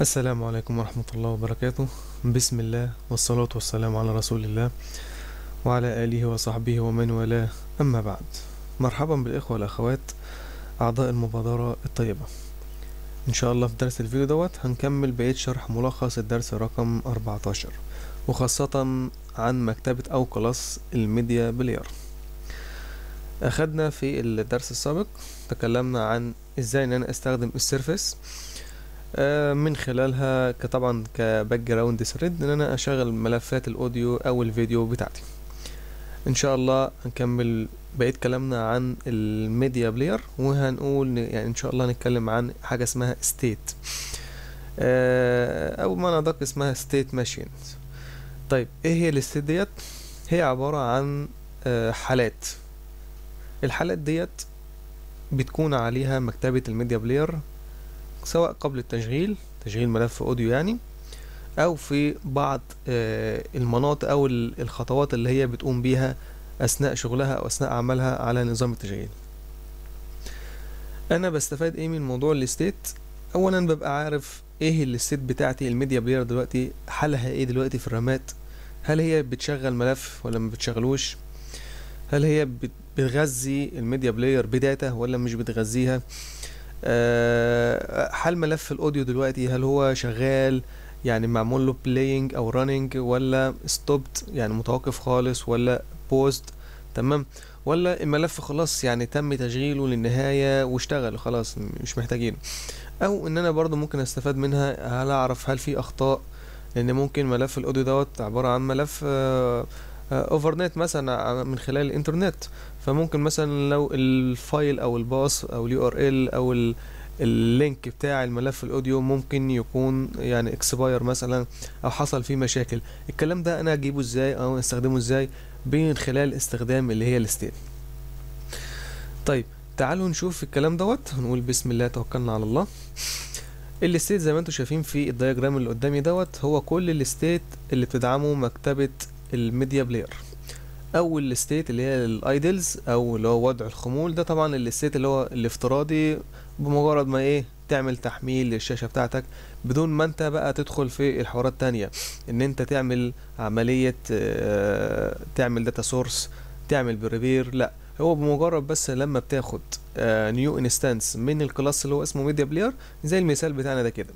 السلام عليكم ورحمة الله وبركاته بسم الله والصلاة والسلام على رسول الله وعلى آله وصحبه ومن والاه أما بعد مرحبا بالإخوة والأخوات أعضاء المبادرة الطيبة إن شاء الله في درس الفيديو دوت هنكمل بقية شرح ملخص الدرس رقم 14 وخاصة عن مكتبة أو كلاس الميديا بلاير أخدنا في الدرس السابق تكلمنا عن إزاي إن أنا أستخدم السيرفس آه، من خلالها كطبعا كباك جراوند ثريد ان انا اشغل ملفات الاوديو او الفيديو بتاعتي ان شاء الله هنكمل بقية كلامنا عن الميديا بلاير وهنقول ن- يعني ان شاء الله هنتكلم عن حاجة اسمها ستيت او ما ادق اسمها ستيت ماشينز طيب ايه هي الستيت ديت هي عبارة عن آه، حالات الحالات ديت بتكون عليها مكتبة الميديا بلاير سواء قبل التشغيل تشغيل ملف اوديو يعني او في بعض آه، المناطق او ال- الخطوات اللي هي بتقوم بيها اثناء شغلها او اثناء عملها على نظام التشغيل انا بستفاد ايه من موضوع الستيت اولا ببقى عارف ايه الستيت بتاعتي الميديا بلاير دلوقتي حالها ايه دلوقتي في الرامات هل هي بتشغل ملف ولا ما بتشغلوش هل هي بت- بتغذي الميديا بلاير بداتا ولا مش بتغذيها آه، حال ملف الاوديو دلوقتي هل هو شغال يعني معمول له بلاينج او راننج ولا ستوبت يعني متوقف خالص ولا بوست تمام ولا الملف خلاص يعني تم تشغيله للنهاية واشتغل خلاص مش محتاجينه او ان انا برضو ممكن استفاد منها هل اعرف هل في اخطاء لان ممكن ملف الاوديو دوت عبارة عن ملف اوفر نت مثلا ع- من خلال الانترنت فممكن مثلا لو الفايل او الباص او اليو ار ال او ال- اللينك بتاع الملف الاوديو ممكن يكون يعني اكسباير مثلا او حصل فيه مشاكل الكلام ده انا اجيبه ازاي او استخدمه ازاي من خلال استخدام اللي هي الستيت طيب تعالوا نشوف الكلام دوت هنقول بسم الله توكلنا على الله الستيت زي ما انتم شايفين في الدياجرام اللي قدامي دوت هو كل الستيت اللي بتدعمه مكتبة الميديا بلاير اول الستيت اللي هي الايدلز او اللي هو وضع الخمول ده طبعا الستيت اللي هو الافتراضي بمجرد ما ايه تعمل تحميل للشاشة بتاعتك بدون ما انت بقى تدخل في الحوارات تانية ان انت تعمل عملية آه، تعمل داتا سورس تعمل بريبير لا هو بمجرد بس لما بتاخد نيو انستانس من الكلاس اللي هو اسمه ميديا بلاير زي المثال بتاعنا ده كده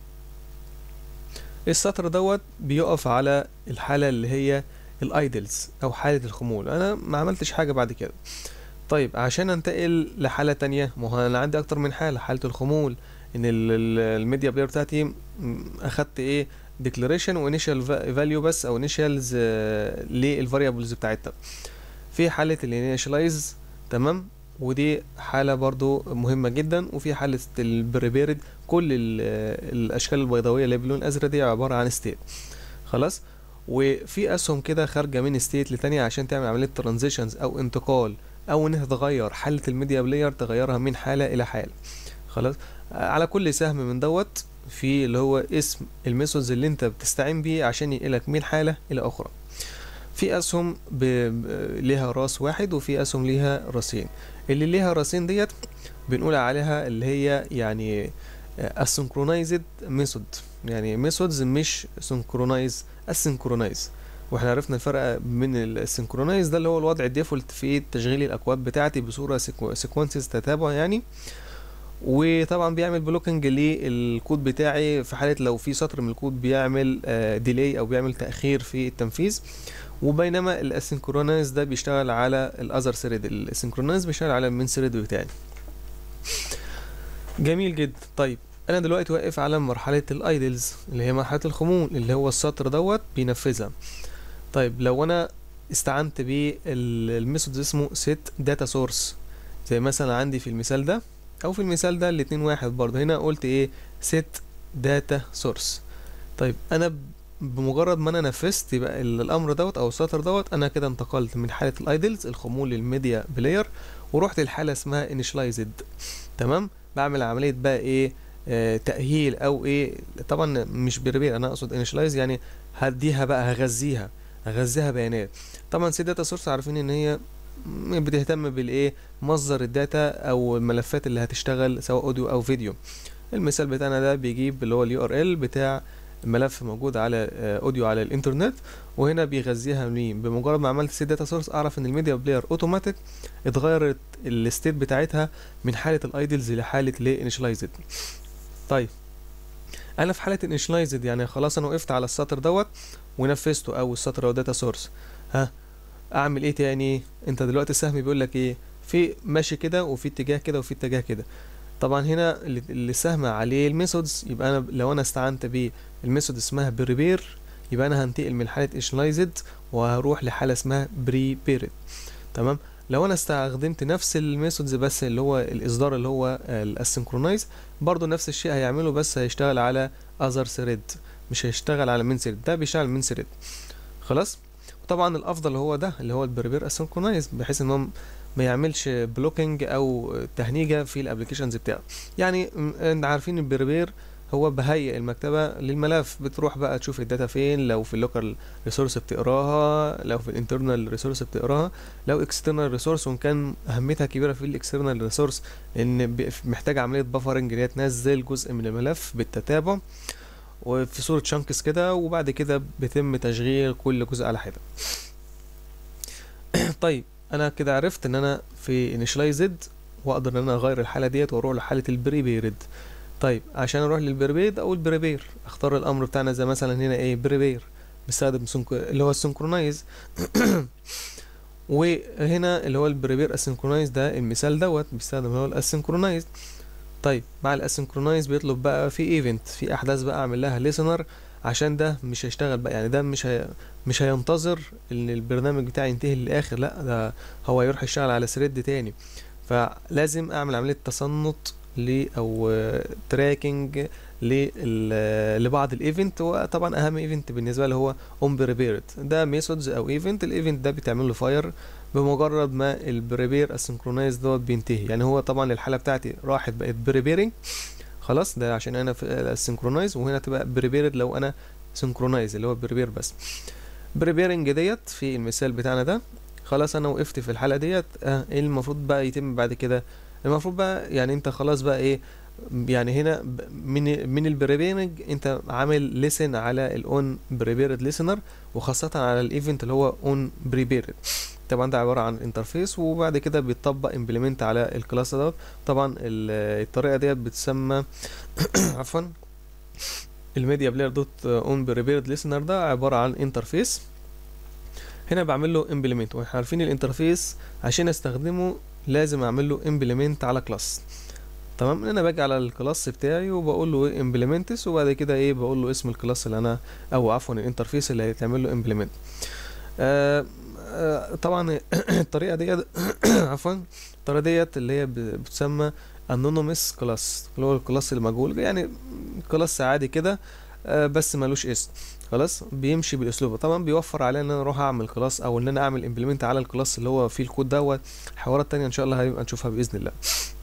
السطر دوت بيقف على الحالة اللي هي الايدلز او حالة الخمول انا ما عملتش حاجة بعد كده طيب عشان انتقل لحالة تانية ما هو انا عندي اكتر من حالة حالة الخمول ان ال- ال- الميديا بلاير بتاعتي م- اخدت ايه ديكلاريشن وانيشال فاليو بس او انيشالز للفاريبلز بتاعتها في حالة الانيشالايز تمام ودي حالة برضو مهمة جدا وفي حالة البريبيرد كل ال- الاشكال البيضاوية اللي باللون الازرق دي عبارة عن ستيت خلاص وفي اسهم كده خارجه من ستيت لتانية عشان تعمل عمليه ترانزيشنز او انتقال او انها تغير حاله الميديا بلاير تغيرها من حاله الى حاله خلاص على كل سهم من دوت في اللي هو اسم الميثودز اللي انت بتستعين بيه عشان ينقلك من حاله الى اخرى في اسهم ب... ب- ليها راس واحد وفي اسهم ليها راسين اللي ليها راسين ديت بنقول عليها اللي هي يعني اسynchronized ميثود يعني ميثودز مش سنكرونايز اسynchronized واحنا عرفنا الفرق من السنكرونايز ده اللي هو الوضع الديفولت في تشغيل الاكواد بتاعتي بصوره سيكونسز تتابع يعني وطبعا بيعمل بلوكنج للكود بتاعي في حاله لو في سطر من الكود بيعمل ديلي او بيعمل تاخير في التنفيذ وبينما الاسynchronized ده بيشتغل على الاذر ثريد السنكرونايز بيشتغل على المين ثريد بتاعي جميل جدا طيب انا دلوقتي واقف على مرحله الايدلز اللي هي مرحله الخمول اللي هو السطر دوت بينفذها طيب لو انا استعنت بالميثود اسمه set data source زي مثلا عندي في المثال ده او في المثال ده الاتنين واحد برضه هنا قلت ايه set data source طيب انا ب- بمجرد ما انا نفذت يبقى ال- الامر دوت او السطر دوت انا كده انتقلت من حاله الايدلز الخمول للميديا بلاير ورحت لحاله اسمها initialized تمام بعمل عمليه بقى ايه آه تاهيل او ايه طبعا مش بريبير انا اقصد initialize يعني هديها بقى هغذيها هغذيها بيانات طبعا سي داتا سورس عارفين ان هي م- بتهتم بالايه مصدر الداتا او الملفات اللي هتشتغل سواء اوديو او فيديو المثال بتاعنا ده بيجيب اللي هو اليو ار ال بتاع ملف موجود على آه، اوديو على الانترنت وهنا بيغذيها منين بمجرد ما عملت سيت داتا سورس اعرف ان الميديا بلاير اوتوماتيك اتغيرت الستيت بتاعتها من حاله الايدلز لحاله الانيشلايزد طيب انا في حاله الانيشلايزد يعني خلاص انا وقفت على السطر دوت ونفذته او السطر او داتا سورس ها اعمل ايه تاني انت دلوقتي السهم بيقول لك ايه في ماشي كده وفي اتجاه كده وفي اتجاه كده طبعا هنا اللي اللي السهم عليه الميثودز يبقى انا لو انا استعنت بالميثود اسمها بريبير يبقى انا هنتقل من حاله انيشلايزد وهروح لحاله اسمها بريبيرد تمام لو انا استخدمت نفس الميثودز بس اللي هو الاصدار اللي هو الاسynchronized برضو نفس الشيء هيعمله بس هيشتغل على other thread مش هيشتغل على main thread ده بيشتغل من thread خلاص طبعا الافضل هو ده اللي هو البريبير اسynchronized بحيث ان هو ما يعملش بلوكينج او تهنيجه في الابلكيشنز بتاعه يعني م- انت عارفين البريبير هو بهيئ المكتبة للملف بتروح بقى تشوف الداتا فين لو في اللوكال ريسورس بتقراها لو في الانترنال ريسورس بتقراها لو اكسترنال ريسورس وان كان اهميتها كبيرة في الاكسترنال ريسورس لان ب- محتاجة عملية بفرنج اللي هي تنزل جزء من الملف بالتتابع وفي صورة شانكس كده وبعد كده بيتم تشغيل كل جزء على حدة طيب انا كده عرفت ان انا في انيشلايزد واقدر ان انا اغير الحالة ديت واروح لحالة البريبيرد طيب عشان اروح للبريبيد او البريبير اختار الامر بتاعنا زي مثلا هنا ايه بريبير بستخدم سنك... اللي هو السنكرونايز وهنا اللي هو البريبير اسynchronized ده المثال دوت بيستخدم اللي هو الاسynchronized طيب مع الاسynchronized بيطلب بقى في ايفنت في احداث بقى اعمل لها listener عشان ده مش هيشتغل بقى يعني ده مش هي... مش هينتظر ان البرنامج بتاعي ينتهي للاخر لا ده هو يروح يشتغل على ثريد تاني فلازم اعمل عملية تصنت ل او تراكنج لبعض الايفنت وطبعا اهم ايفنت بالنسبه لي هو اون بريبيرد ده ميثودز او ايفنت الايفنت ده بيتعمل له فاير بمجرد ما البريبير اسynchronized دوت بينتهي يعني هو طبعا الحاله بتاعتي راحت بقت بريبيرنج خلاص ده عشان انا في السynchronized وهنا تبقى بريبيرد لو انا سynchronized اللي هو بريبير بس بريبيرنج ديت في المثال بتاعنا ده خلاص انا وقفت في الحاله ديت اه ايه المفروض بقى يتم بعد كده المفروض بقى يعني انت خلاص بقى ايه يعني هنا ب- من من البريبيرنج انت عامل ليسن على الاون بريبيرد ليسنر وخاصة على الايفنت اللي هو اون بريبيرد طبعا ده عبارة عن انترفيس وبعد كده بيتطبق امبلمنت على الكلاس دوت طبعا ال- الطريقة ديت بتسمى عفوا الميديا بلاير دوت اون بريبيرد ليسنر ده عبارة عن انترفيس هنا بعمل له امبلمنت واحنا عارفين الانترفيس عشان استخدمه لازم اعمل له امبلمنت على كلاس تمام انا باجي على الكلاس بتاعي وبقول له ايه امبلمنتس وبعد كده ايه بقول له اسم الكلاس اللي انا او عفوا الانترفيس اللي هيتعمل له امبلمنت آه آه طبعا الطريقه ديت عفوا الطريقه ديت اللي هي ب- بتسمى انونيمس كلاس اللي هو الكلاس المجهول يعني كلاس عادي كده آه بس ملوش اسم خلاص بيمشي بالاسلوب ده. طبعا بيوفر عليا ان انا اروح اعمل كلاس او ان انا اعمل امبلمنت على الكلاس اللي هو فيه الكود دوت حوارات تانية ان شاء الله هنبقى نشوفها باذن الله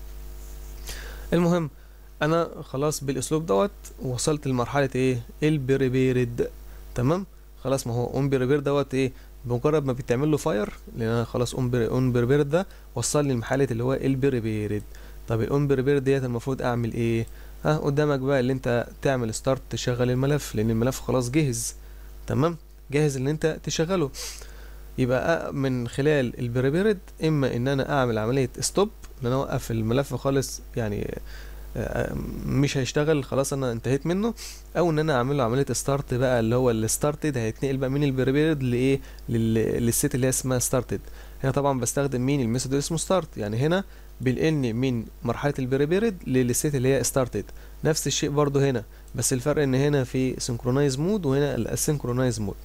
المهم انا خلاص بالاسلوب دوت وصلت لمرحله ايه البريبيرد تمام خلاص ما هو اون بريبير دوت ايه بمجرد ما بتعمل له فاير لان انا خلاص اون اون بريبيرد ده وصلني لمرحله اللي هو البريبيرد طب الاون بريبيرد ديت المفروض اعمل ايه ها قدامك بقى اللي انت تعمل ستارت تشغل الملف لان الملف خلاص جهز تمام جاهز ان انت تشغله يبقى أ- من خلال البريبيرد اما ان انا اعمل عمليه ستوب ان انا اوقف الملف خالص يعني آه، مش هيشتغل خلاص انا انتهيت منه او ان انا اعمل له عمليه ستارت بقى اللي هو الستارتد هيتنقل بقى من البريبيرد لايه لل- للست اللي هي اسمها ستارتد هنا طبعا بستخدم مين الميثود اللي اسمه ستارت يعني هنا بينقلني من مرحله البريبيرد للست اللي هي ستارتد نفس الشيء برضو هنا بس الفرق ان هنا في سنكرونايز مود وهنا الاسynchronized مود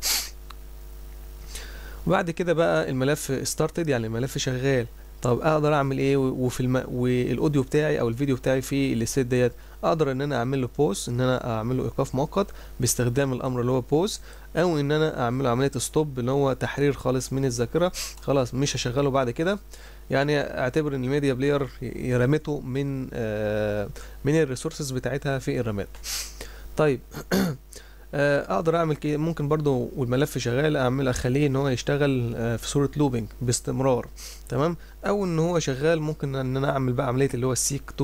وبعد كده بقى الملف ستارتد يعني الملف شغال طب اقدر اعمل ايه و- وفي الم... والاوديو بتاعي او الفيديو بتاعي في الست ديت اقدر ان انا اعمل له بوز ان انا اعمل له ايقاف مؤقت باستخدام الامر اللي هو بوز او ان انا اعمل له عمليه ستوب اللي هو تحرير خالص من الذاكره خلاص مش هشغله بعد كده يعني اعتبر ان الميديا بلاير ي- رمته من آه من الريسورسز بتاعتها في الرامات طيب آه، اقدر اعمل كده ممكن برضو والملف شغال اعمل اخليه ان هو يشتغل آه، في صورة لوبينج باستمرار تمام او ان هو شغال ممكن ان انا اعمل بقى عملية اللي هو السيك تو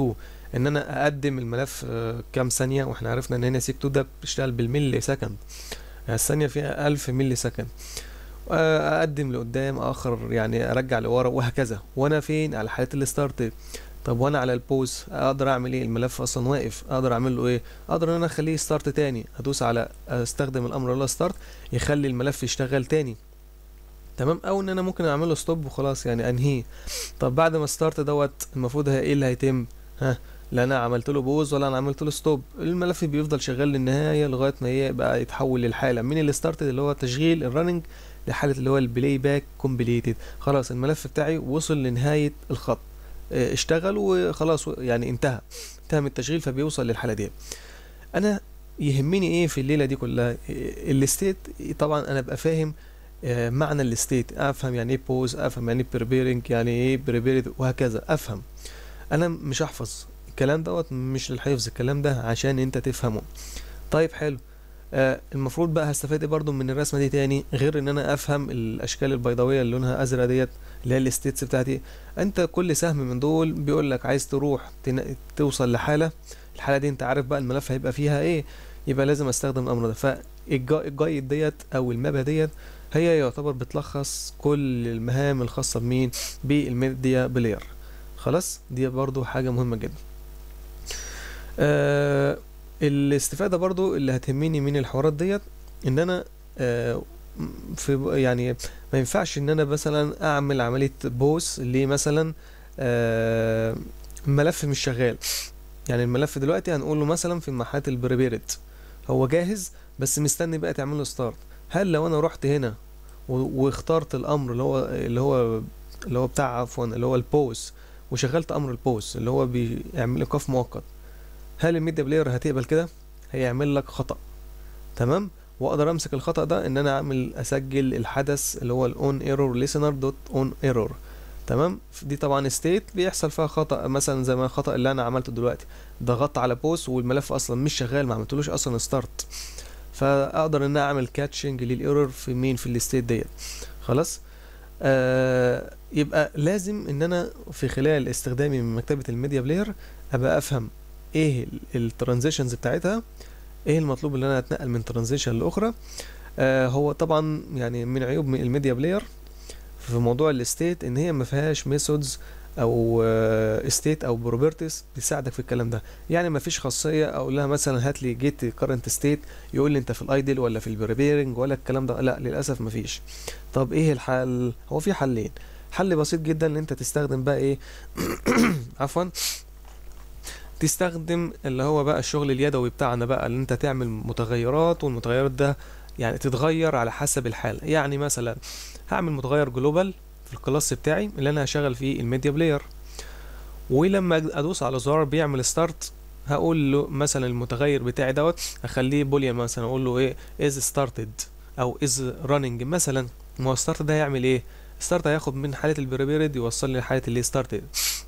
ان انا اقدم الملف آه، كام ثانيه واحنا عرفنا ان هنا سيك 2 ده بيشتغل بالملي سكند يعني الثانيه فيها 1000 ملي سكند آه، اقدم لقدام اخر يعني ارجع لورا وهكذا وانا فين على حاله الستارت طب وانا على البوز اقدر اعمل ايه الملف اصلا واقف اقدر اعمل له ايه اقدر ان انا اخليه ستارت تاني ادوس على استخدم الامر اللي هو ستارت يخلي الملف يشتغل تاني تمام او ان انا ممكن اعمل له ستوب وخلاص يعني انهيه طب بعد ما ستارت دوت المفروض ايه اللي هيتم ها لا انا عملت له بوز ولا انا عملت له ستوب الملف بيفضل شغال للنهايه لغايه ما يبقى يتحول للحاله من الستارت اللي هو تشغيل الرننج لحاله اللي هو البلاي باك كومبليتد خلاص الملف بتاعي وصل لنهايه الخط اه، اشتغل وخلاص يعني انتهى انتهى من التشغيل فبيوصل للحاله دي انا يهمني ايه في الليله دي كلها الستيت طبعا انا ابقى فاهم اه، معنى الستيت افهم يعني ايه بوز افهم يعني ايه بريبيرنج يعني ايه بريبيرد وهكذا افهم انا مش هحفظ الكلام دوت مش للحفظ الكلام ده عشان انت تفهمه طيب حلو آه المفروض بقى هستفاد ايه برضو من الرسمه دي تاني غير ان انا افهم الاشكال البيضاويه اللي لونها ازرق ديت اللي هي الستيتس بتاعتي انت كل سهم من دول بيقول لك عايز تروح تن... توصل لحاله الحاله دي انت عارف بقى الملف هيبقى فيها ايه يبقى لازم استخدم الامر ده فالجايد ديت او المابا ديت هي يعتبر بتلخص كل المهام الخاصه بمين بالميديا بلاير خلاص دي برضو حاجه مهمه جدا آه الاستفادة برضو اللي هتهمني من الحوارات ديت ان انا آه في يعني ما ينفعش ان انا مثلا اعمل عملية بوس ليه مثلا آه ملف مش شغال يعني الملف دلوقتي هنقول له مثلا في مرحلة البريبيرد هو جاهز بس مستني بقى تعمل له ستارت هل لو انا رحت هنا و- واخترت الامر اللي هو اللي هو اللي هو بتاع عفوا اللي هو البوس وشغلت امر البوس اللي هو بيعمل ايقاف مؤقت هل الميديا بلاير هتقبل كده هيعمل لك خطأ تمام واقدر امسك الخطأ ده ان انا اعمل اسجل الحدث اللي هو الاون ايرور listener دوت اون ايرور تمام دي طبعا ستيت بيحصل فيها خطأ مثلا زي ما الخطأ اللي انا عملته دلوقتي ضغطت على بوس والملف اصلا مش شغال ما عملتلوش اصلا ستارت فاقدر ان انا اعمل كاتشنج للايرور في مين في الستيت ديت خلاص آه يبقى لازم ان انا في خلال استخدامي من مكتبة الميديا بلاير ابقى افهم ايه الترانزيشنز بتاعتها ايه المطلوب ان انا اتنقل من ترانزيشن لاخرى آه هو طبعا يعني من عيوب الميديا بلاير في موضوع الستيت ان هي ما فيهاش ميثودز او ستيت او بروبرتيز تساعدك في الكلام ده يعني ما فيش خاصيه اقول لها مثلا هات لي جيت كارنت ستيت يقول لي انت في الايدل ولا في البريبيرنج ولا الكلام ده لا للاسف ما فيش طب ايه الحل هو في حلين حل بسيط جدا ان انت تستخدم بقى ايه عفوا تستخدم اللي هو بقى الشغل اليدوي بتاعنا بقى اللي انت تعمل متغيرات والمتغيرات ده يعني تتغير على حسب الحالة يعني مثلا هعمل متغير جلوبال في الكلاس بتاعي اللي انا هشغل فيه الميديا بلاير ولما ادوس على زرار بيعمل ستارت هقول له مثلا المتغير بتاعي دوت اخليه بوليان مثلا اقول له ايه از ستارتد او از راننج مثلا ما هو ستارت ده هيعمل ايه ستارت هياخد من حالة البريبيرد يوصلني لحالة اللي ستارتد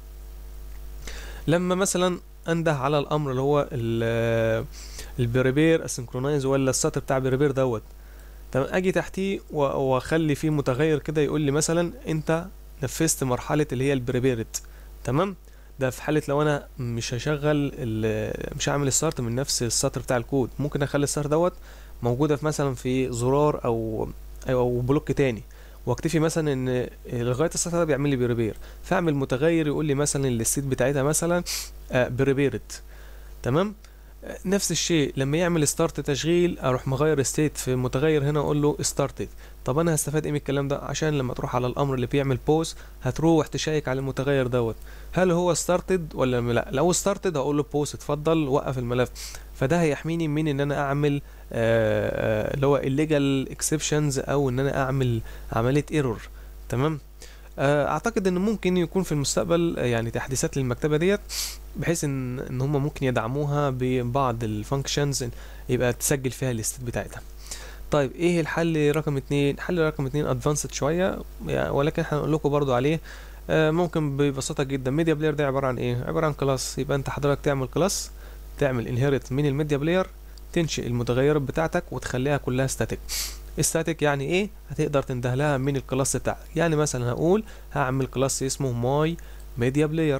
لما مثلا انده على الامر اللي هو البريبير اسنكرونايز ولا السطر بتاع بريبير دوت تمام اجي تحتيه و- واخلي فيه متغير كده يقول لي مثلا انت نفذت مرحله اللي هي البريبيرد تمام ده في حاله لو انا مش هشغل ال- مش هعمل الستارت من نفس السطر بتاع الكود ممكن اخلي الستارت دوت موجوده في مثلا في زرار او او بلوك تاني واكتفي مثلا ان لغايه السطر ده بيعمل لي بريبير فاعمل متغير يقول لي مثلا الستيت بتاعتها مثلا بريبيرد تمام آه، نفس الشيء لما يعمل ستارت تشغيل اروح مغير ستيت في متغير هنا اقول له ستارتد طب انا هستفاد ايه من الكلام ده عشان لما تروح على الامر اللي بيعمل بوز هتروح تشيك على المتغير دوت هل هو ستارتد ولا لا لو ستارتد هقول له بوز اتفضل وقف الملف فده هيحميني من ان انا اعمل آه، آه، اللي هو الليجال اكسبشنز او ان انا اعمل عمليه ايرور تمام آه، اعتقد ان ممكن يكون في المستقبل آه، يعني تحديثات للمكتبه ديت بحيث ان ان هم ممكن يدعموها ببعض الفانكشنز يبقى تسجل فيها الاستيت بتاعتها طيب ايه الحل رقم اتنين حل رقم اتنين ادفانسد شويه يعني ولكن هنقول لكم برضو عليه آه، ممكن ببساطه جدا ميديا بلاير ده عباره عن ايه عباره عن كلاس يبقى انت حضرتك تعمل كلاس تعمل انهيرت من الميديا بلاير تنشئ المتغيرات بتاعتك وتخليها كلها ستاتيك static يعني ايه هتقدر تنده لها من الكلاس بتاعك يعني مثلا هقول هعمل كلاس اسمه ماي ميديا بلاير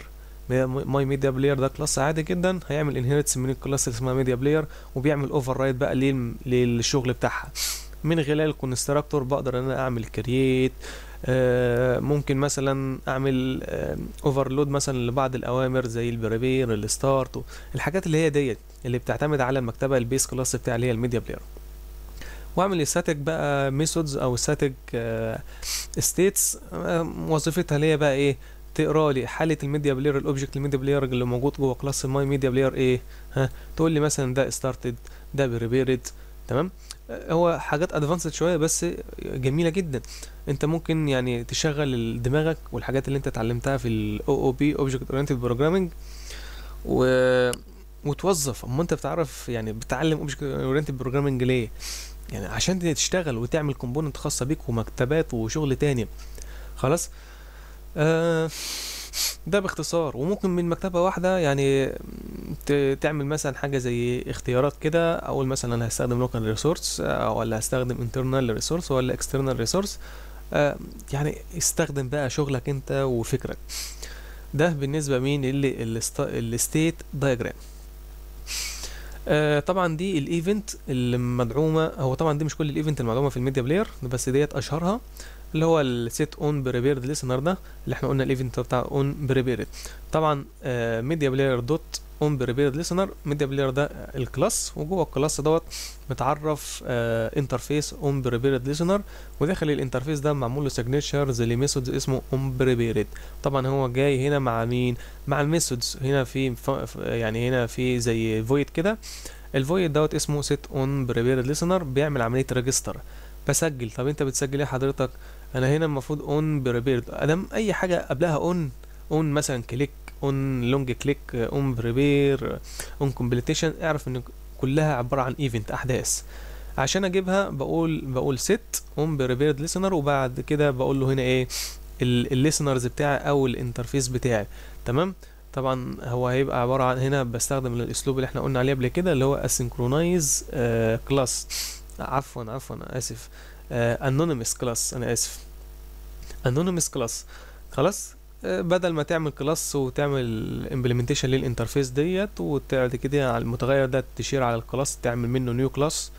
ماي ميديا بلاير ده كلاس عادي جدا هيعمل انهيرتس من الكلاس اللي اسمها ميديا بلاير وبيعمل اوفر رايد بقى لل- للشغل بتاعها من خلال الكونستراكتور بقدر ان انا اعمل كرييت ممكن مثلا اعمل اوفرلود مثلا لبعض الاوامر زي البريبير الستارت الحاجات اللي هي ديت اللي بتعتمد على المكتبه البيس كلاس بتاع اللي هي الميديا بلاير واعمل الستاتيك بقى ميثودز او ستاتيك ستيتس وظيفتها اللي هي بقى ايه تقرا لي حاله الميديا بلاير الاوبجكت الميديا بلاير اللي موجود جوه كلاس الماي ميديا بلاير ايه ها تقول لي مثلا ده ستارتد ده بريبيرد تمام آه، هو حاجات ادفانسد شويه بس جميله جدا انت ممكن يعني تشغل دماغك والحاجات اللي انت اتعلمتها في الاو او بي اوبجكت اورينتد بروجرامنج و وتوظف اما انت بتعرف يعني بتتعلم اوبجكت اورينتد بروجرامنج ليه يعني عشان تشتغل وتعمل كومبوننت خاصه بيك ومكتبات وشغل تاني خلاص آه ده باختصار وممكن من مكتبة واحدة يعني ت- تعمل مثلا حاجة زي اختيارات كده أقول مثلا أنا هستخدم local resource آه، ولا هستخدم internal resource ولا external resource آه، يعني استخدم بقى شغلك انت وفكرك ده بالنسبة مين اللي الستيت دايجرام آه طبعا دي الايفنت اللي مدعومه هو طبعا دي مش كل الايفنت المدعومه في الميديا بلاير بس ديت اشهرها اللي هو السيت اون بريبيرد ليسنر ده اللي احنا قلنا الايفنت بتاع اون بريبيرد طبعا ميديا بلاير دوت اون بريبيرد ليسنر ميديا بلاير ده الكلاس وجوه الكلاس دوت متعرف انترفيس اون بريبيرد ليسنر وداخل الانترفيس ده معمول له سيجنتشرز لميثودز اسمه اون بريبيرد طبعا هو جاي هنا مع مين مع الميثودز هنا في ف- ف- يعني هنا في زي فويد كده الفويد دوت اسمه سيت اون بريبيرد ليسنر بيعمل عمليه ريجستر بسجل طب انت بتسجل ايه حضرتك انا هنا المفروض اون بريبيرد ادام اي حاجه قبلها اون اون مثلا كليك اون لونج كليك اون بريبير اون كومبليتيشن اعرف ان كلها عباره عن ايفنت احداث عشان اجيبها بقول بقول set اون بريبيرد listener وبعد كده بقول له هنا ايه الليسنرز بتاعي او الانترفيس بتاعي تمام طبعا هو هيبقى عباره عن هنا بستخدم الاسلوب اللي احنا قلنا عليه قبل كده اللي هو اسynchronous كلاس عفوا عفوا اسف انونيمس كلاس انا اسف انونيمس كلاس خلاص آه، بدل ما تعمل كلاس وتعمل امبلمنتيشن للانترفيس ديت وبعد كده على المتغير ده تشير على الكلاس تعمل منه نيو كلاس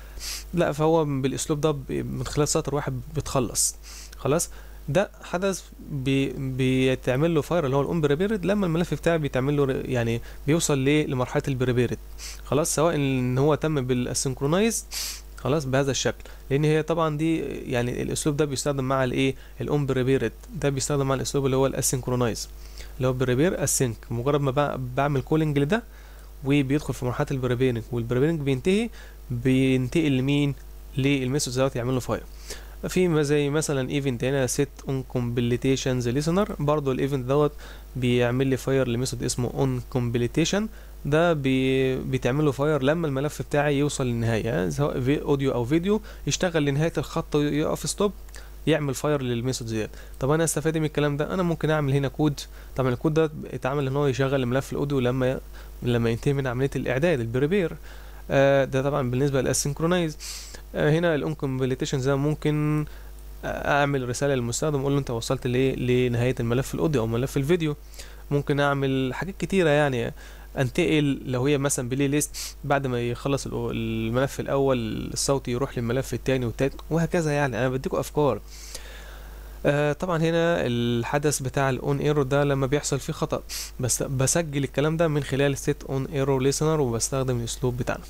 لا فهو بالاسلوب ده ب- من خلال سطر واحد بتخلص خلاص ده حدث بي بيتعمل له فاير اللي هو الاون بريبيرد لما الملف بتاعي بيتعمل له ر- يعني بيوصل ليه لمرحله البريبيرد خلاص سواء ان هو تم بالاسynchronized خلاص بهذا الشكل لان هي طبعا دي يعني الاسلوب ده بيستخدم مع الايه الاون بريبيرد ده بيستخدم مع الاسلوب اللي هو الاسynchronized اللي هو بريبير اسync مجرد ما بع- بعمل كولينج لده وبيدخل في مرحله البريبيرنج والبريبيرنج بينتهي بينتقل لمين للميثود دوت يعمل له فاير في ما زي مثلا ايفنت هنا set on completions listener برضو الايفنت دوت بيعمل لي فاير لميثود اسمه on completion ده بي بيتعمل له فاير لما الملف بتاعي يوصل للنهايه سواء في اوديو او فيديو يشتغل لنهايه الخط يقف ستوب يعمل فاير للميثود ديت طب انا استفاد إيه من الكلام ده انا ممكن اعمل هنا كود طبعا الكود ده اتعمل ان هو يشغل الملف الاوديو لما لما ينتهي من عمليه الاعداد البريبير آه ده طبعا بالنسبه للاسynchronized آه هنا الاون كومبليتيشن زي ممكن اعمل رساله للمستخدم اقول له انت وصلت لايه لنهايه الملف الاوديو او ملف الفيديو ممكن اعمل حاجات كتيره يعني انتقل لو هي مثلا بلاي ليست بعد ما يخلص الأو- الملف الاول الصوتي يروح للملف التاني والتالت وهكذا يعني انا بديكوا افكار آه طبعا هنا الحدث بتاع الاون ايرور ده لما بيحصل فيه خطأ بس بسجل الكلام ده من خلال set on error listener وبستخدم الاسلوب بتاعنا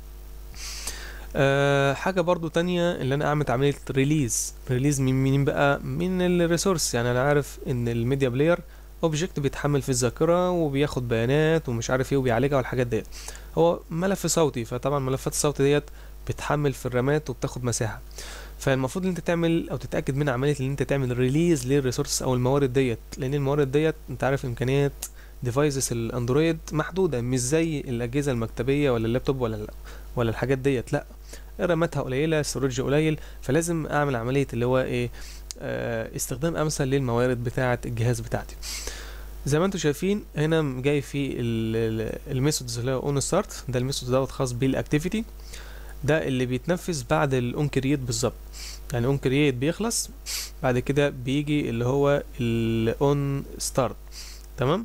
أه حاجة برضو تانية اللي انا اعمل عملية ريليز ريليز من مين بقى من الريسورس يعني انا عارف ان الميديا بلاير اوبجكت بيتحمل في الذاكرة وبياخد بيانات ومش عارف ايه وبيعالجها والحاجات ديت هو ملف صوتي فطبعا ملفات الصوت ديت بتحمل في الرامات وبتاخد مساحة فالمفروض ان انت تعمل او تتاكد من عمليه ان انت تعمل ريليز للريسورس او الموارد ديت لان الموارد ديت انت عارف امكانيات ديفايسز الاندرويد محدوده مش زي الاجهزه المكتبيه ولا اللابتوب ولا لا ولا الحاجات ديت لا راماتها قليله ستورج قليل فلازم اعمل عمليه اللي هو ايه آه استخدام امثل للموارد بتاعه الجهاز بتاعتي زي ما انتم شايفين هنا جاي في الميثودز اللي هو اون ستارت ده الميثود دوت خاص بالاكتيفيتي ده اللي بيتنفذ بعد الاون كرييت بالظبط يعني اون كرييت بيخلص بعد كده بيجي اللي هو الاون ستارت تمام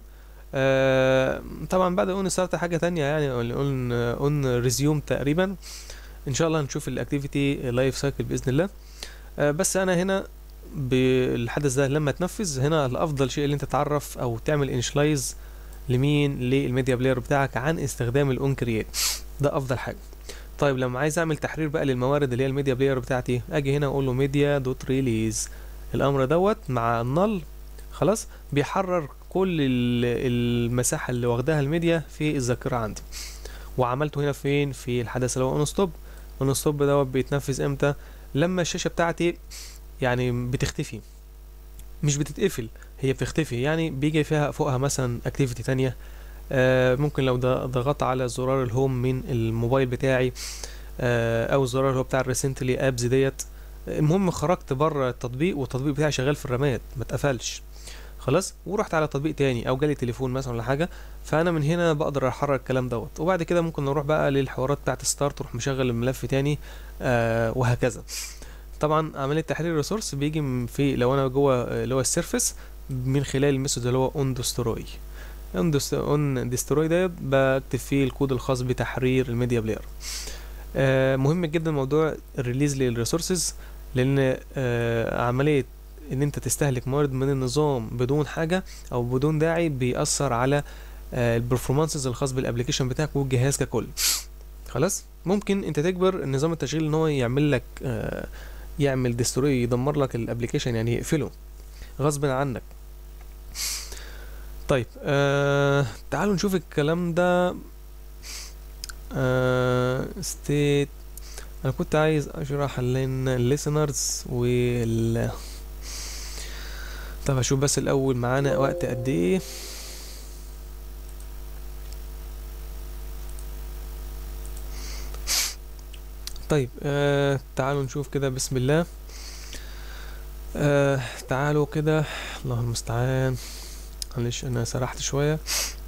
آه طبعا بعد اون ستارت حاجه تانية يعني اون اون ريزيوم تقريبا ان شاء الله هنشوف الاكتيفيتي لايف سايكل باذن الله آه بس انا هنا بالحدث ده لما تنفذ هنا الافضل شيء اللي انت تعرف او تعمل انشلايز لمين للميديا بلاير بتاعك عن استخدام الاون كرييت ده افضل حاجه طيب لما عايز اعمل تحرير بقى للموارد اللي هي الميديا بلاير بتاعتي اجي هنا اقول له ميديا دوت ريليز الامر دوت مع النل خلاص بيحرر كل المساحه اللي واخداها الميديا في الذاكره عندي وعملته هنا فين في الحدث اللي هو اون ستوب اون ستوب دوت بيتنفذ امتى لما الشاشه بتاعتي يعني بتختفي مش بتتقفل هي بتختفي يعني بيجي فيها فوقها مثلا اكتيفيتي تانية آه ممكن لو ضغطت على زرار الهوم من الموبايل بتاعي آه او الزرار اللي هو بتاع الريسنتلي ابز ديت المهم خرجت بره التطبيق والتطبيق بتاعي شغال في الرامات ما اتقفلش خلاص ورحت على تطبيق تاني او جالي تليفون مثلا ولا حاجه فانا من هنا بقدر احرك الكلام دوت وبعد كده ممكن نروح بقى للحوارات بتاعت ستارت تروح مشغل الملف تاني آه وهكذا طبعا عمليه تحرير الريسورس بيجي في لو انا جوه اللي هو السيرفس من خلال الميثود اللي هو اون دستروي اون دستروي ده بكتب فيه الكود الخاص بتحرير الميديا بلاير آه مهم جدا موضوع الريليز للريسورسز لان آه عمليه ان انت تستهلك موارد من النظام بدون حاجه او بدون داعي بيأثر على آه البرفورمانسز الخاص بالابلكيشن بتاعك والجهاز ككل خلاص ممكن انت تجبر نظام التشغيل ان هو يعمل لك آه يعمل ديستروي يدمر لك الابلكيشن يعني يقفله غصب عنك طيب آه تعالوا نشوف الكلام ده آه ستيت انا كنت عايز اشرح لنا الليسنرز وال طب اشوف بس الاول معانا وقت قد ايه طيب آه تعالوا نشوف كده بسم الله آه تعالوا كده الله المستعان معلش انا سرحت شويه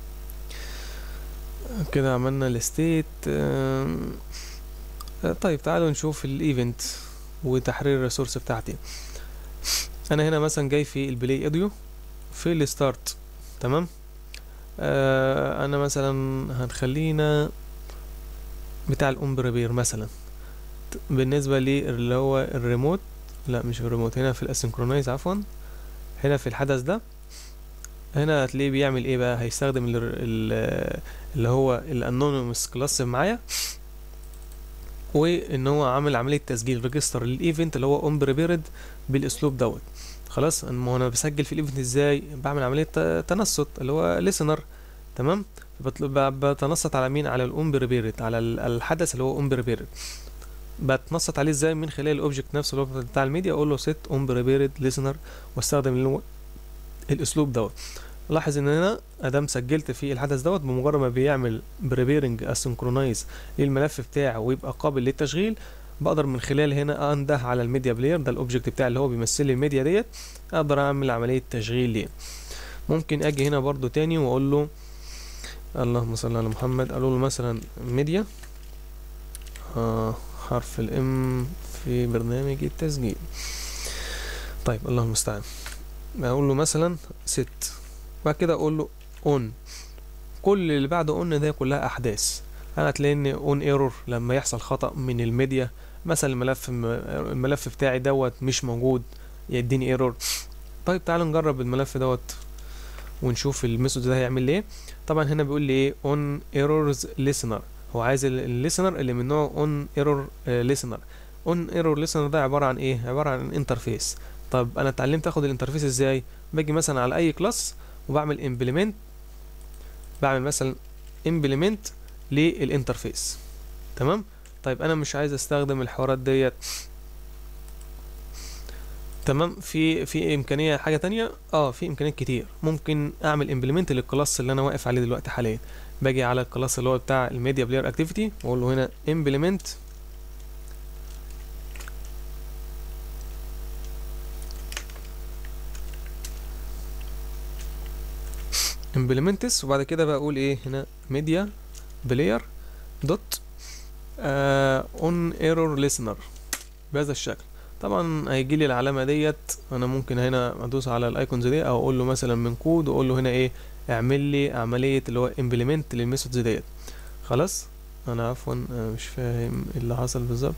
كده عملنا الستيت آه طيب تعالوا نشوف الايفنت وتحرير الريسورس بتاعتي انا هنا مثلا جاي في البلاي اوديو في الستارت تمام آه انا مثلا هنخلينا بتاع الاون بريبير مثلا بالنسبه لي اللي هو الريموت لا مش في الريموت هنا في الاسynchronized عفوا هنا في الحدث ده هنا هتلاقيه بيعمل ايه بقى هيستخدم ال ال اللي هو الانونيمous كلاس معايا وان هو عامل عمليه تسجيل ريجستر للايفنت اللي هو اون بريبيرد بالاسلوب دوت خلاص ما هو انا بسجل في الايفنت ازاي بعمل عمليه تنصت اللي هو ليسنر تمام بتنصت على مين على الاون بريبيرد على الحدث اللي هو اون بريبيرد بتنصت عليه ازاي من خلال الاوبجكت نفسه اللي هو بتاع الميديا اقول له سيت اون بريبيرد ليسنر واستخدم اللي هو الاسلوب دوت لاحظ ان انا ادام سجلت في الحدث دوت بمجرد ما بيعمل بريبيرنج اسynchronized للملف بتاعه ويبقى قابل للتشغيل بقدر من خلال هنا انده على الميديا بلاير ده الاوبجكت بتاعي اللي هو بيمثل لي الميديا ديت اقدر اعمل عمليه تشغيل ليه ممكن اجي هنا برضو تاني واقول له اللهم صل على محمد اقول له مثلا ميديا آه حرف الام في برنامج التسجيل طيب الله المستعان اقول له مثلا ست بعد كده اقول له اون كل اللي بعد اون ده كلها احداث انا هتلاقيني اون ايرور لما يحصل خطا من الميديا مثلا الملف الملف بتاعي دوت مش موجود يديني ايرور طيب تعالوا نجرب الملف دوت ونشوف الميثود ده هيعمل لي ايه طبعا هنا بيقول لي ايه اون ايرورز listener هو عايز الليسنر اللي من نوع اون ايرور listener اون ايرور listener ده عباره عن ايه عباره عن انترفيس طب انا اتعلمت اخد الانترفيس ازاي باجي مثلا على اي كلاس وبعمل امبلمنت بعمل مثلا امبلمنت للانترفيس تمام طيب انا مش عايز استخدم الحوارات ديت تمام في في امكانيه حاجه تانية اه في امكانيات كتير ممكن اعمل امبلمنت للكلاس اللي انا واقف عليه دلوقتي حاليا باجي على الكلاس اللي هو بتاع الميديا بلاير اكتيفيتي واقول له هنا امبلمنت امبلمنتس وبعد كده بقول ايه هنا ميديا بلاير دوت اون ايرور ليسنر بهذا الشكل طبعا هيجي لي العلامه ديت انا ممكن هنا ادوس على الايكونز دي او اقول له مثلا من كود واقول له هنا ايه اعمل لي عمليه اللي هو امبلمنت للميثودز ديت خلاص انا عفوا أنا مش فاهم إيه اللي حصل بالظبط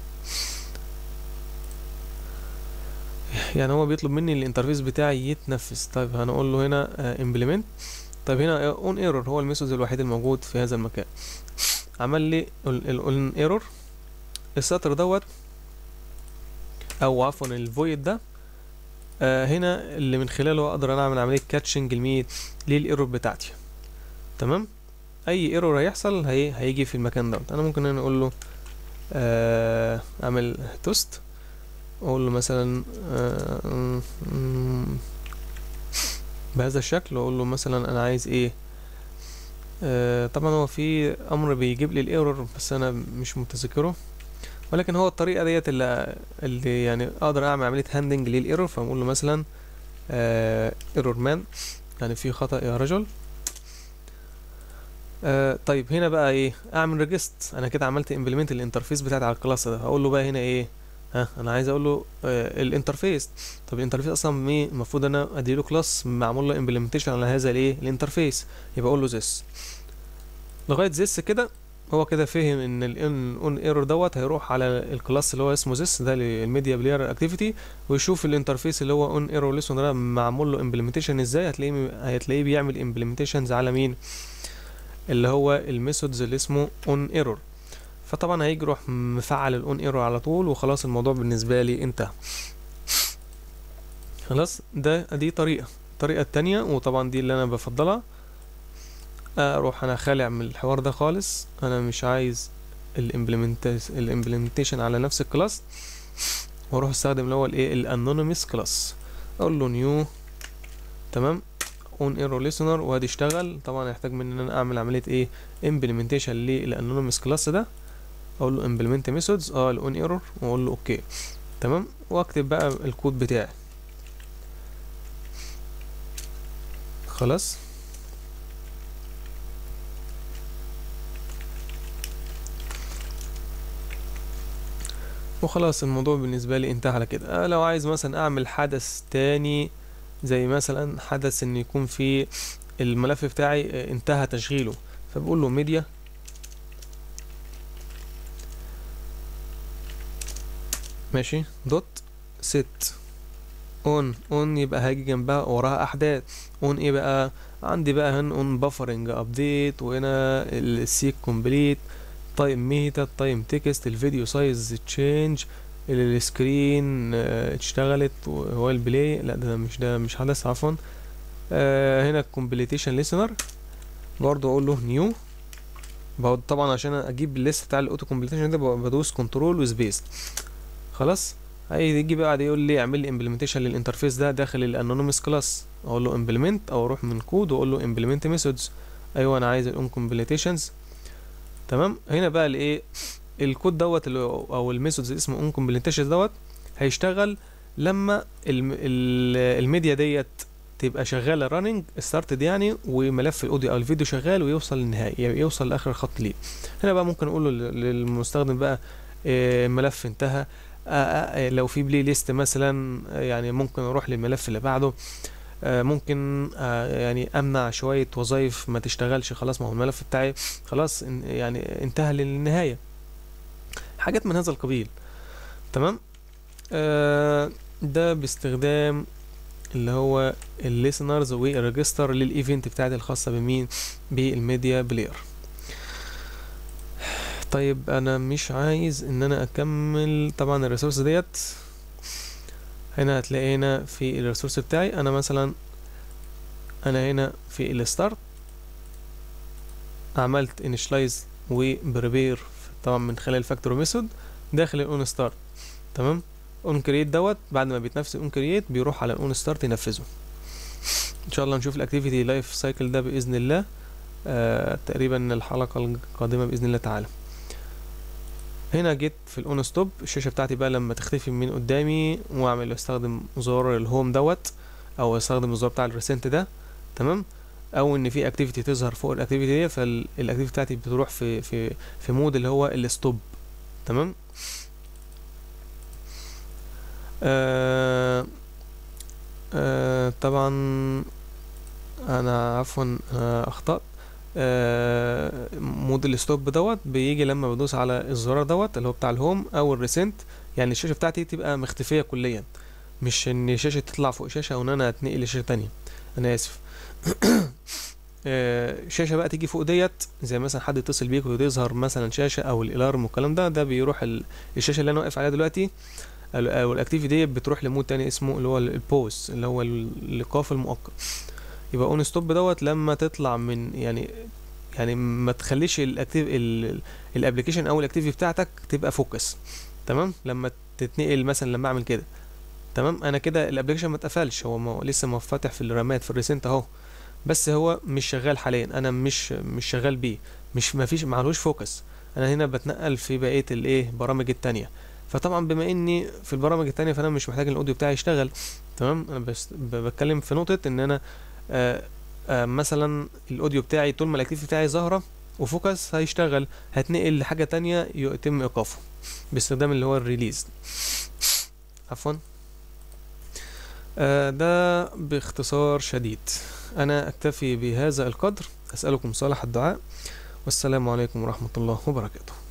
يعني هو بيطلب مني الانترفيس بتاعي يتنفذ طيب هنقول له هنا امبلمنت طيب هنا اون ايرور هو الميثود الوحيد الموجود في هذا المكان عمل لي الاون ايرور السطر دوت او عفوا الفويد ده آه هنا اللي من خلاله اقدر انا اعمل عمليه كاتشنج لمين للايرور بتاعتي تمام اي ايرور هيحصل هي هيجي في المكان دوت انا ممكن انا اقول له آه اعمل توست اقول له مثلا آه بهذا الشكل واقول له مثلا انا عايز ايه آه طبعا هو في امر بيجيب لي الايرور بس انا مش متذكره ولكن هو الطريقه ديت اللي, اللي يعني اقدر اعمل عمليه هاندنج للايرور فاقول له مثلا ايرور مان يعني في خطا يا رجل آه طيب هنا بقى ايه اعمل ريجست انا كده عملت امبلمنت الانترفيس بتاعتي على الكلاس ده هقول له بقى هنا ايه ها انا عايز اقول له آه الانترفيس طب الانترفيس اصلا ايه المفروض انا ادي له كلاس معمول له امبلمنتيشن على هذا الايه الانترفيس يبقى اقول له this لغايه this كده هو كده فهم ان الاون ايرور دوت هيروح على الكلاس اللي هو اسمه this ده الميديا بلاير اكتيفيتي ويشوف الانترفيس اللي هو اون ايرور ليسون ده معمول له امبلمنتيشن ازاي هتلاقيه هتلاقيه بيعمل امبلمنتيشنز على مين اللي هو الميثودز اللي اسمه اون ايرور فطبعا هيجي يروح مفعل الاون ايرور على طول وخلاص الموضوع بالنسبه لي انتهى خلاص ده دي طريقه الطريقه التانية وطبعا دي اللي انا بفضلها اروح انا خالع من الحوار ده خالص انا مش عايز الامبلمنتيشن على نفس الكلاس واروح استخدم اللي هو الايه الانونيمس كلاس اقول له نيو تمام اون ايرور listener وهتشتغل طبعا هيحتاج مني ان انا اعمل عمليه ايه امبلمنتيشن للانونيمس كلاس ده اقول له implement methods اه الاون ايرور واقول له اوكي تمام واكتب بقى الكود بتاعي خلاص وخلاص الموضوع بالنسبة لي انتهى على كده أه لو عايز مثلا اعمل حدث تاني زي مثلا حدث ان يكون في الملف بتاعي انتهى تشغيله فبقول له ميديا ماشي دوت ست اون اون يبقى هاجي جنبها وراها احداث اون ايه بقى عندي بقى هنا اون بافرنج ابديت وهنا السيك كومبليت تايم ميتا تايم تكست الفيديو سايز تشينج السكرين اه اشتغلت هو البلاي لا ده مش ده مش حدث عفوا اه هنا الكومبليتيشن ليسنر برضو اقول له نيو طبعا عشان اجيب الليست بتاع الاوتو كومبليتيشن ده بدوس كنترول وسبيس خلاص هيجي بقى يقول لي اعمل لي امبلمنتيشن للانترفيس ده داخل الانونيمس كلاس اقول له امبلمنت او اروح من كود واقول له امبلمنت ميثودز ايوه انا عايز الاون كومبليتيشنز تمام هنا بقى الايه الكود دوت او الميثودز اللي اسمه اون كومبليتيشنز دوت هيشتغل لما الميديا ديت تبقى شغاله راننج ستارتد يعني وملف الاوديو او الفيديو شغال ويوصل للنهايه يعني يوصل لاخر الخط ليه هنا بقى ممكن اقول له للمستخدم بقى الملف انتهى لو في بلاي ليست مثلا يعني ممكن اروح للملف اللي بعده ممكن يعني امنع شويه وظائف ما تشتغلش خلاص ما هو الملف بتاعي خلاص يعني انتهى للنهايه حاجات من هذا القبيل تمام ده باستخدام اللي هو الليسنرز والريجستر للايفنت بتاعتي الخاصه بمين بالميديا بلاير طيب انا مش عايز ان انا اكمل طبعا الريسورس ديت هنا هتلاقي هنا في الريسورس بتاعي انا مثلا انا هنا في الستارت عملت انيشلايز وبريبير طبعا من خلال الفاكتور ميثود داخل الاون ستارت تمام اون كرييت دوت بعد ما بيتنفذ اون كرييت بيروح على الاون ستارت ينفذه ان شاء الله نشوف الاكتيفيتي لايف سايكل ده باذن الله آه تقريبا الحلقه القادمه باذن الله تعالى هنا جيت في الاون ستوب الشاشه بتاعتي بقى لما تختفي من قدامي واعمل استخدم زرار الهوم دوت او استخدم الزرار بتاع الريسنت ده تمام او ان في اكتيفيتي تظهر فوق الاكتيفيتي دي فالاكتيفيتي بتاعتي بتروح في في في مود اللي هو الستوب تمام آه آه طبعا انا عفوا آه، اخطأت آه، مود الستوب دوت بيجي لما بدوس على الزرار دوت اللي هو بتاع الهوم او الريسنت يعني الشاشة بتاعتي تبقى مختفية كليا مش ان الشاشة تطلع فوق شاشة او ان انا اتنقل لشاشة تانية انا اسف آه، شاشة بقى تيجي فوق ديت زي مثلا حد يتصل بيك ويظهر مثلا شاشة او الالارم والكلام ده ده بيروح ال- الشاشة اللي انا واقف عليها دلوقتي ال- او الاكتيفيتي ديت بتروح لمود تاني اسمه اللي هو البوز اللي هو ال- الايقاف المؤقت يبقى اون ستوب دوت لما تطلع من يعني يعني ما تخليش الاكتيف الابلكيشن او الاكتيفيتي بتاعتك تبقى فوكس تمام لما تتنقل مثلا لما اعمل كده تمام انا كده الابلكيشن ما اتقفلش هو ما لسه ما فاتح في الرامات في الريسنت اهو بس هو مش شغال حاليا انا مش مش شغال بيه مش ما فيش معلوش فوكس انا هنا بتنقل في بقيه الايه برامج التانية فطبعا بما اني في البرامج التانية فانا مش محتاج ان الاوديو بتاعي يشتغل تمام انا بس ب- بتكلم في نقطه ان انا آه آه مثلا الاوديو بتاعي طول ما الاكتيفيتي بتاعي ظاهره وفوكس هيشتغل هتنقل لحاجه تانية يتم ايقافه باستخدام اللي هو الريليز عفوا آه ده باختصار شديد انا اكتفي بهذا القدر اسالكم صالح الدعاء والسلام عليكم ورحمه الله وبركاته